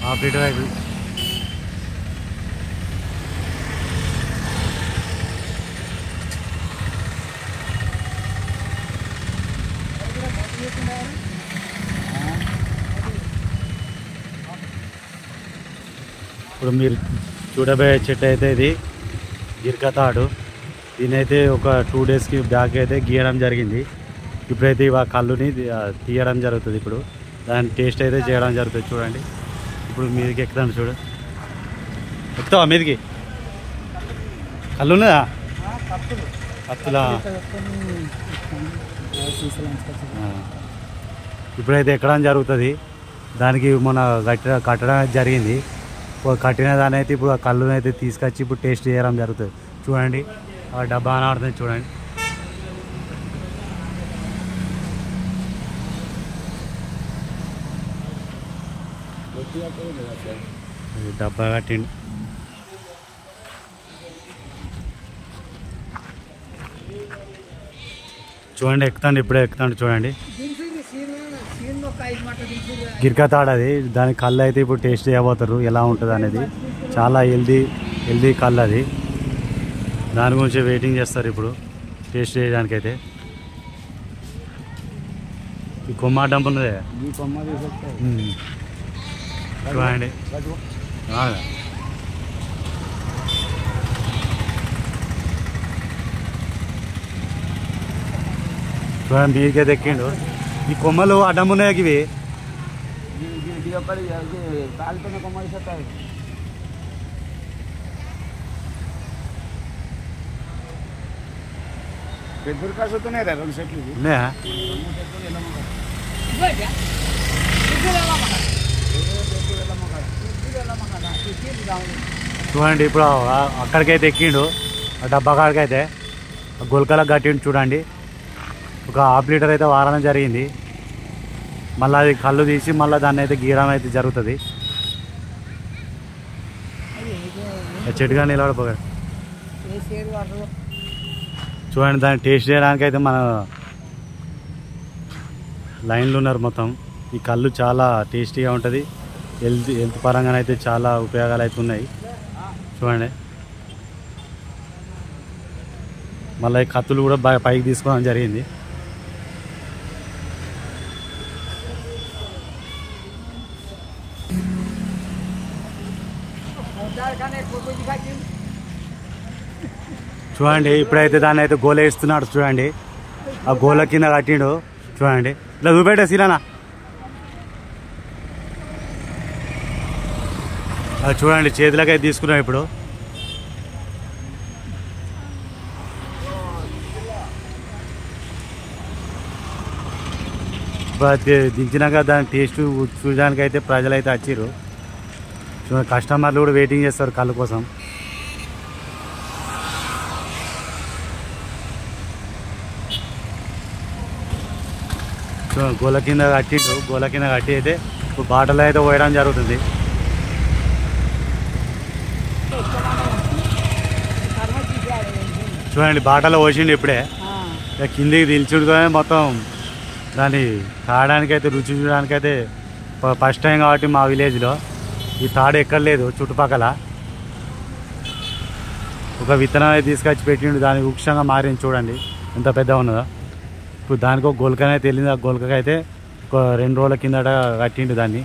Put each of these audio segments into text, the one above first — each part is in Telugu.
హాఫ్ లీటర్ అయితే ఇప్పుడు మీరు చూడబోయే చెట్టు అయితే ఇది గిరిక తాడు దీనైతే ఒక టూ డేస్కి బ్యాక్ అయితే గీయడం జరిగింది ఇప్పుడైతే ఇవా కళ్ళుని ఆ, తీయడం జరుగుతుంది ఇప్పుడు దాని టేస్ట్ అయితే చేయడం జరుగుతుంది చూడండి ఇప్పుడు మీదకి ఎక్కుతాను చూడు ఎక్కుతావా మీదికి కళ్ళు ఉన్నదా కత్తులా ఆ. ఇప్పుడైతే ఎక్కడం జరుగుతుంది దానికి మన కట్ట కట్టడం అయితే జరిగింది ఓ కట్టిన దాని అయితే ఇప్పుడు ఆ కళ్ళుని అయితే తీసుకొచ్చి ఇప్పుడు టేస్ట్ చేయడం జరుగుతుంది చూడండి ఆ డబ్బా ఆడుతుంది చూడండి ఇది డబ్బా కట్టిండు చూడండి ఎక్కుతాండి ఇప్పుడే ఎక్కుతాండి చూడండి గిరికా తాడు అది దాని కళ్ళు అయితే ఇప్పుడు టేస్ట్ చేయబోతారు ఎలా ఉంటుంది అనేది చాలా హెల్దీ హెల్దీ కళ్ళు అది దాని గురించి వెయిటింగ్ చేస్తారు ఇప్పుడు టేస్ట్ చేయడానికైతే ఈ కొమ్మ డంప్ ఉన్నదే ఉమ్. చూడండి ఆ. చూడండి దీనికైతే ఎక్కిండు ఈ కొమ్మలు అడ్డం ఉన్నాయి ఇవి కాలుతున్న కొమ్మలు చెప్తాయి పెద్దరు కాసు వస్తున్నాయి రా రెండు సెట్లు ఇవి. ఉన్నాయా చూడండి ఇప్పుడు ఆ- అక్కడికైతే ఎక్కిండు ఆ డబ్బా కాడికైతే ఆ గొలకలకు కట్టిండు చూడండి ఒక హాఫ్ లీటర్ అయితే వారడం జరిగింది మళ్ళీ అది కళ్ళు తీసి మళ్ళీ దాన్ని అయితే గీయడం అయితే జరుగుతుంది ఆ చెట్టుగా నిలబడిపోగా చూడండి దాన్ని టేస్ట్ చేయడానికి అయితే మన లైన్లు ఉన్నారు మొత్తం ఈ కళ్ళు చాలా టేస్టీగా ఉంటుంది హెల్త్ హెల్త్ పరంగా అయితే చాలా ఉపయోగాలు అయితే ఉన్నాయి చూడండి మళ్ళీ ఈ కత్తులు కూడా బాగా పైకి తీసుకోవడం జరిగింది చూడండి ఇప్పుడైతే దాన్ని అయితే గోల వేస్తున్నాడు చూడండి ఆ గోల కింద కట్టిండు చూడండి ఇట్లా చూపెట్టే సీరానా అది చూడండి చేతులకైతే తీసుకున్నాం ఇప్పుడు ఇప్పుడు అది దించినాక దాని టేస్ట్ చూడడానికి అయితే ప్రజలు అయితే వచ్చారు చూడండి కస్టమర్లు కూడా వెయిటింగ్ చేస్తారు కళ్ళు కోసం సో గోల కింద కట్టిండు గోల కింద కట్టి అయితే ఇప్పుడు బాటలో అయితే పోయడం జరుగుతుంది చూడండి బాటలో పోసిండు ఇప్పుడే ఇక కిందికి దిల్చుడుగానే మొత్తం దాన్ని తాగడానికి అయితే రుచి చూడడానికి అయితే ఫస్ట్ టైం కాబట్టి మా విలేజ్లో ఈ తాడు ఎక్కడ లేదు చుట్టుపక్కల ఒక విత్తనం అయితే తీసుకొచ్చి పెట్టిండు దాని వృక్షంగా మారింది చూడండి ఎంత పెద్ద ఉన్నదో ఇప్పుడు దానికి ఒక గోల్కనే తెలియదు ఆ గోల్కకి అయితే ఒక రెండు రోజుల కిందట కట్టిండు దాన్ని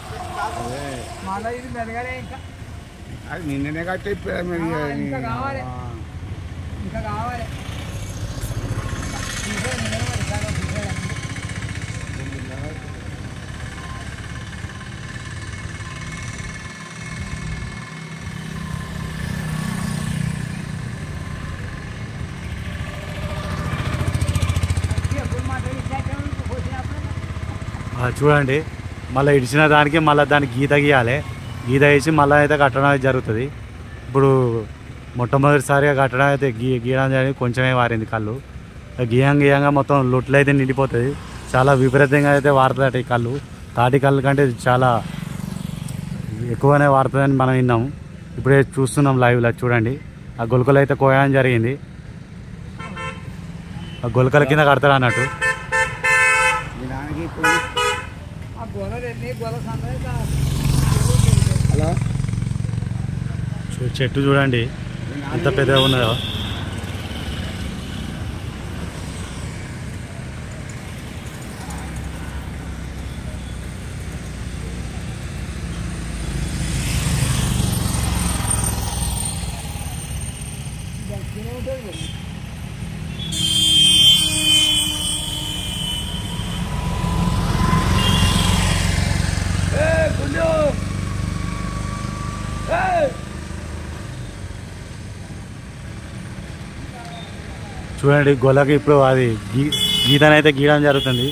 అది నిన్ననే కట్టి ఇప్పుడే మరి ఆ, ఇంకా కావాలి. ఆ. ఇంకా కావాలి ఇంకా నిలబడి సగం తీసేయాలి. ఎప్పుడు మాట్లాడి ఇచ్చాక పోసినప్పుడు ఆ, చూడండి మళ్ళీ ఇడిచిన దానికి మళ్ళీ దానికి గీత గీయాలి గీత వేసి మళ్ళీ అయితే కట్టడం అయితే జరుగుతుంది ఇప్పుడు మొట్టమొదటిసారిగా కట్టడం అయితే గీ గీయడం జరిగింది కొంచెమే వారింది కళ్ళు ఆ గీయంగా గీయంగా మొత్తం లొట్లు అయితే నిండిపోతుంది చాలా విపరీతంగా అయితే వాడుతుంది ఈ కళ్ళు తాటి కళ్ళు కంటే చాలా ఎక్కువనే వాడుతుందని మనం విన్నాం ఇప్పుడే చూస్తున్నాం లైవ్లో చూడండి ఆ గొలకలు అయితే కోయడం జరిగింది ఆ గొలకల కింద కడతాడు అన్నట్టు ఈ దానికి ఇప్పుడు ఆ గోల రెడ్డి గోల సందడి హలో చూ- చెట్టు చూడండి ఎంత పెద్దగా ఉన్నదో చూడండి గొల్లకి ఇప్పుడు అది గీ గీతనైతే గీయడం జరుగుతుంది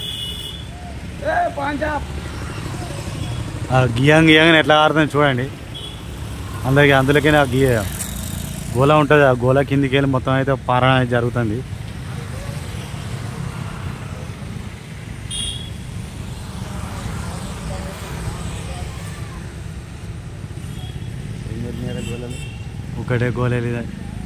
ఆ గీయం గీయంగానే ఎట్లా ఆడుతుంది చూడండి అందులోకి అందులోకి ఆ గీ గోల ఉంటుంది ఆ గోల కిందికి వెళ్ళి మొత్తం అయితే పారణ అనేది జరుగుతుంది ఒకటే గోల వెళ్ళింది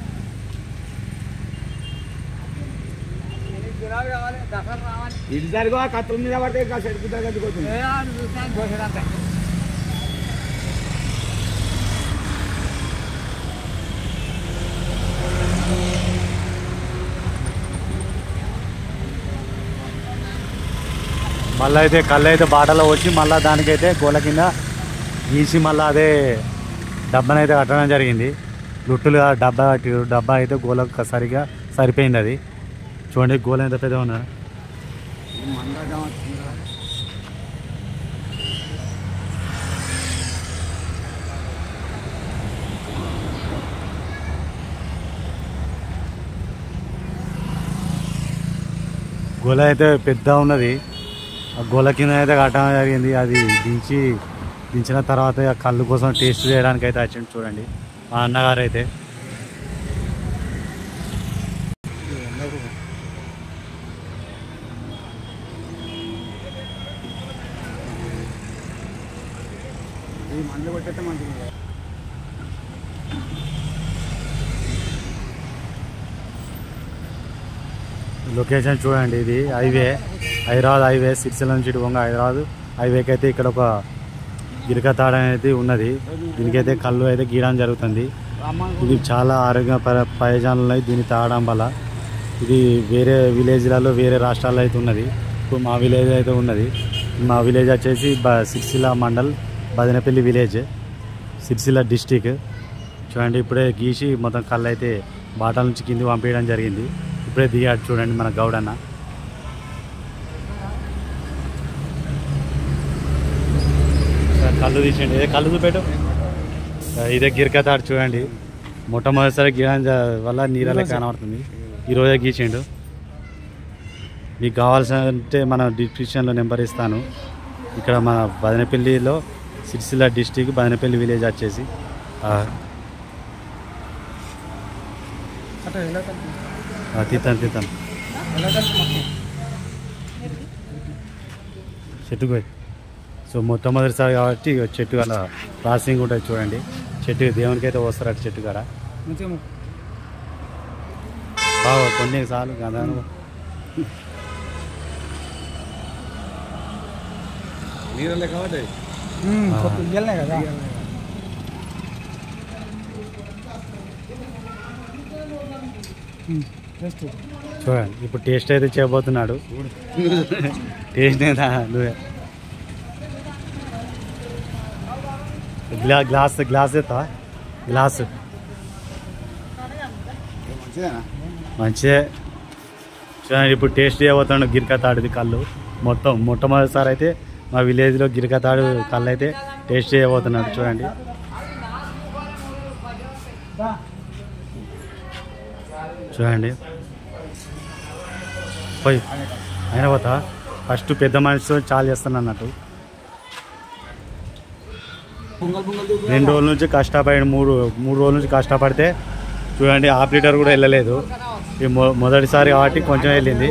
గులాబీ కావాలి దసరా రావాలి ఇటు సరిగా కత్తుల మీద పడితే ఇంకా చెడుకు తగ్గట్టుకోతుంది ఏ ఆడు చూస్తాను పోసేదంతా మళ్ళీ అయితే కళ్ళు అయితే బాటలో వచ్చి మళ్ళీ దానికైతే గోల కింద గీసి మళ్ళీ అదే డబ్బానైతే కట్టడం జరిగింది లుట్టులుగా డబ్బా కట్టిరు డబ్బా అయితే గోలకు సరిగా సరిపోయింది అది చూడండి గోల ఎంత పెద్దగా ఉన్నా మందడం వచ్చిందిరా. గోల అయితే పెద్ద ఉన్నది ఆ గోల కింద అయితే కట్టడం జరిగింది అది దించి దించిన తర్వాత ఆ కళ్ళు కోసం టేస్ట్ చేయడానికి అయితే వచ్చింది చూడండి మా అన్నగారు అయితే ఈ మందు కొట్టేస్తే మంచిది లొకేషన్ చూడండి ఇది హైవే హైదరాబాద్ హైవే సిరిసిల్ల నుంచి ఇటు వంగ హైదరాబాద్ హైవేకి అయితే ఇక్కడ ఒక గిరికతాడ అనేది ఉన్నది దీనికైతే కళ్ళు అయితే గీయడం జరుగుతుంది ఇది చాలా ఆరోగ్య పర- ప్రయోజనాలు ఉన్నాయి దీన్ని తాగడం వల్ల ఇది వేరే విలేజ్లలో వేరే రాష్ట్రాల్లో అయితే ఉన్నది ఇప్పుడు మా విలేజ్ అయితే ఉన్నది మా విలేజ్ వచ్చేసి బ సిరిసిల్ల మండల్ బదనపల్లి విలేజ్ సిరిసిల్ల డిస్టిక్ చూడండి ఇప్పుడే గీసి మొత్తం కళ్ళు అయితే బాటల నుంచి కింది పంపించడం జరిగింది ఇప్పుడే దిగాడు చూడండి మన గౌడన్న సార్, కళ్ళు తీసేయండి ఏ కళ్ళు చూపెట్టు ఆ, ఇదే గిరికతాడు చూడండి మొట్టమొదటిసారి గీయడం జ- వల్ల నీరలే కనబడుతుంది ఈరోజే గీచిండు మీకు కావాల్సిన అంటే మన డిస్క్రిప్షన్లో నెంబర్ ఇస్తాను ఇక్కడ మన బదనపల్లిలో సిరిసిల్ల డిస్టిక్ బదనపల్లి విలేజ్ వచ్చేసి ఆ, ఆ, తీతాను తీతాను చెట్టుకు పోయి సో మొట్టమొదటిసారి కాబట్టి ఇగో చెట్టు అలా ప్రాసెసింగ్ ఉంటుంది చూడండి చెట్టు దేవునికి అయితే వస్తారు అటు చెట్టు కాడ బాగా కొన్ని సార్లు కదా నీళ్ళే కాబట్టి ఇయ్యలే కదా చూడండి ఇప్పుడు టేస్ట్ అయితే చేయబోతున్నాడు టేస్ట్ ఏదా నువ్వే గ్లా గ్లాస్ గ్లాస్ ఎత్తా గ్లాస్ మంచిదేనా మంచిదే చూడండి ఇప్పుడు టేస్ట్ చేయబోతున్నాడు గిరికతాడుది కళ్ళు మొత్తం మొట్టమొదటిసారి అయితే మా విలేజ్లో గిరికతాడు కళ్ళు అయితే టేస్ట్ చేయబోతున్నాడు చూడండి చూడండి పోయి అయిన పోతా ఫస్ట్ పెద్ద మనిషితో చాలు చేస్తాను అన్నట్టు పొంగల్ పొంగల్ రెండు రోజుల నుంచి కష్టపడి మూడు మూడు రోజుల నుంచి కష్టపడితే చూడండి హాఫ్ లీటర్ కూడా వెళ్ళలేదు ఈ మొ- మొదటిసారి కాబట్టి కొంచెం వెళ్ళింది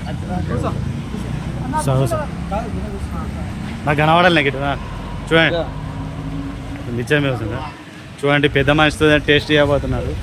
సరే సార్ నాకు కనబడాలి నాకు ఇటు రా. చూడండి నిజమే వస్తుందా చూడండి పెద్ద మనిషితో టేస్ట్ చేయబోతున్నారు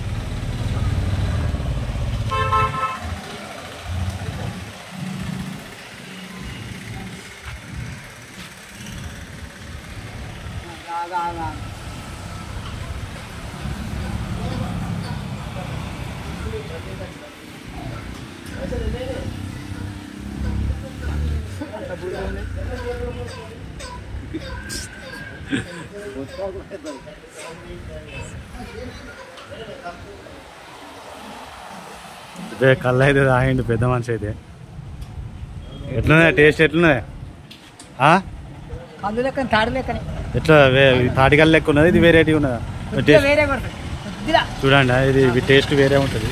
ఇదే కళ్ళు అయితే తాగిండు పెద్ద మనిషి అయితే ఎట్లున్నాయి టేస్ట్ ఎట్లున్నాయి ఆ? కళ్ళు లెక్కన తాడు లెక్కనే ఎట్లా వే- ఇది తాటికల్ లెక్క ఉన్నది ఇది వేరేటి ఉన్నదా కొద్దిగా టేస్ట్ వేరే కొడుతుంది కొద్దిగా చూడండి ఇది ఇది టేస్ట్ వేరే ఉంటుంది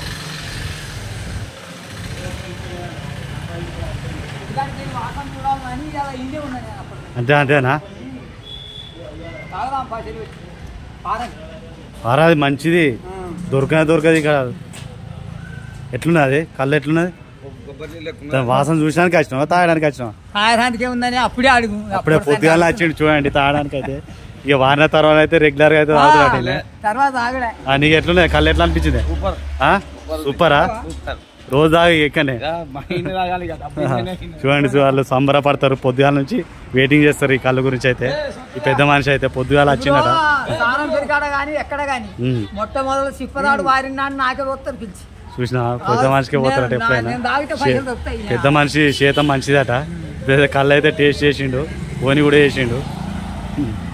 ఇలాంటి వాసన చూడాలి కానీ ఇలా ఇదే ఉన్నది నేను అప్పుడు అంతే అంతేనా తాగదాం పైసలు పెట్టి పారండి వారాది మంచిది దొరకనే దొరకదు ఇక్కడ ఎట్లున్నది కళ్ళు ఎట్లున్నది కొబ్బరి నీళ్ళు ఎక్కువ దాని వాసన చూసడానికి వచ్చినావా తాగడానికి వచ్చినావా తాగడానికి ఏముందని అప్పుడే అడుగు అప్పుడే పొద్దుగాల వచ్చిండు చూడండి తాగడానికి అయితే ఇక వారిన తర్వాత అయితే రెగ్యులర్ గా అయితే తాగుతాడు ఈయన. తర్వాత ఆగడే ఆ, నీకు ఎట్లున్నది కళ్ళు ఎట్లా అనిపించింది సూపర్ ఆ? సూపరా సూపర్ రోజు తాగి ఎక్కనే ఇక మా ఇంటి తాగాలి కదా అప్పుడు ఇంట్లోనే తిన్నాం. చూడండి చూ- వాళ్ళు సంబరపడతారు పొద్దుగాల నుంచి వెయిటింగ్ చేస్తారు ఈ కళ్ళు గురించి అయితే ఈ పెద్ద మనిషి అయితే పొద్దుగాల వచ్చిందట స్నానం పెరిగాడ కానీ ఎక్కడ కానీ ఉమ్. మొట్టమొదటి సిప్పరాడు వారిని నాన్న నాకే పోతారు పిలిచి చూసిన పెద్ద మనిషికి పోతారట నేను- ఎప్పుడైనా నేను తాగితే పైసలు దొరుకుతాయి. పెద్ద మనిషి శీతం మంచిదట పెద్ద కళ్ళు అయితే టేస్ట్ చేసిండు ఓని కూడా చేసిండు